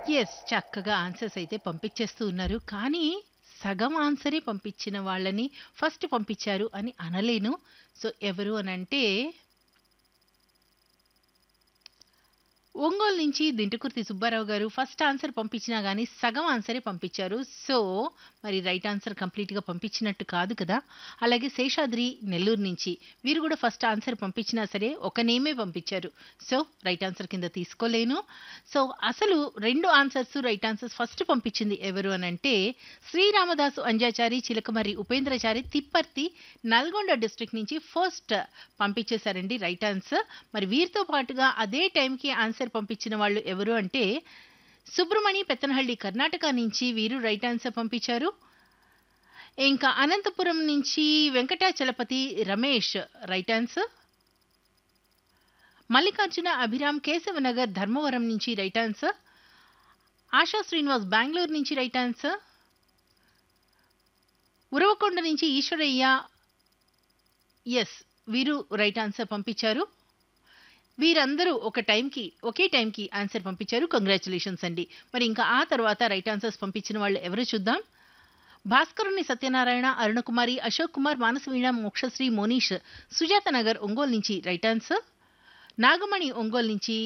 Yes. చక్కగా answers అయితే పంపించేస్తూ ఉన్నారు. కానీ సగం ఆన్సరే పంపించిన వాళ్ళని ఫస్ట్ పంపించారు అని అనలేను. సో, ఎవరు అనంటే ఒంగోలు నుంచి దింటకుర్తి సుబ్బారావు గారు ఫస్ట్ ఆన్సర్ పంపించినా గానీ సగం ఆన్సరే పంపించారు. సో, మరి రైట్ ఆన్సర్ కంప్లీట్‌గా పంపించినట్టు కాదు కదా! అలాగే శేషాద్రి నెల్లూరు నుంచి వీరు కూడా ఫస్ట్ ఆన్సర్ పంపించినా సరే ఒక నేమే పంపించారు. సో, రైట్ ఆన్సర్ కింద తీసుకోలేను. సో, అసలు 2 ఆన్సర్స్ రైట్ ఆన్సర్స్ ఫస్ట్ పంపించింది ఎవరు అనంటే శ్రీరామదాసు అంజాచారి, చిలకమర్రి ఉపేంద్రచారి తిప్పర్తి నల్గొండ డిస్ట్రిక్ట్ నుంచి ఫస్ట్ పంపించేశారండి రైట్ ఆన్సర్. మరి వీరితో పాటుగా అదే టైంకి ఆన్సర్ పంపించిన వాళ్ళు ఎవరు అంటే సుబ్రమణి పెత్తనహళ్లి కర్ణాటక నుంచి వీరు రైట్ ఆన్సర్ పంపించారు. ఇంకా అనంతపురం నుంచి వెంకటాచలపతి రమేష్ రైట్ ఆన్సర్. మల్లికార్జున అభిరామ్ కేశవనగర్ ధర్మవరం నుంచి రైట్ ఆన్సర్. ఆశా శ్రీనివాస్ బెంగుళూరు నుంచి రైట్ ఆన్సర్. ఉరవకొండ నుంచి ఈశ్వరయ్య యెస్. వీరు రైట్ ఆన్సర్ పంపించారు. వీరందరూ ఒక టైంకి ఒకే టైంకి ఆన్సర్ పంపించారు. కంగ్రాచ్యులేషన్స్ అండి. మరి ఇంకా ఆ తర్వాత రైట్ ఆన్సర్స్ పంపించిన వాళ్ళు ఎవరో చూద్దాం. భాస్కరుని సత్యనారాయణ, అరుణకుమారి, అశోక్ కుమార్, మానసవీణ, మోక్షశ్రీ, మోనీష్ సుజాత నగర్ ఒంగోలు నుంచి రైట్ ఆన్సర్. నాగమణి ఒంగోలు నుంచి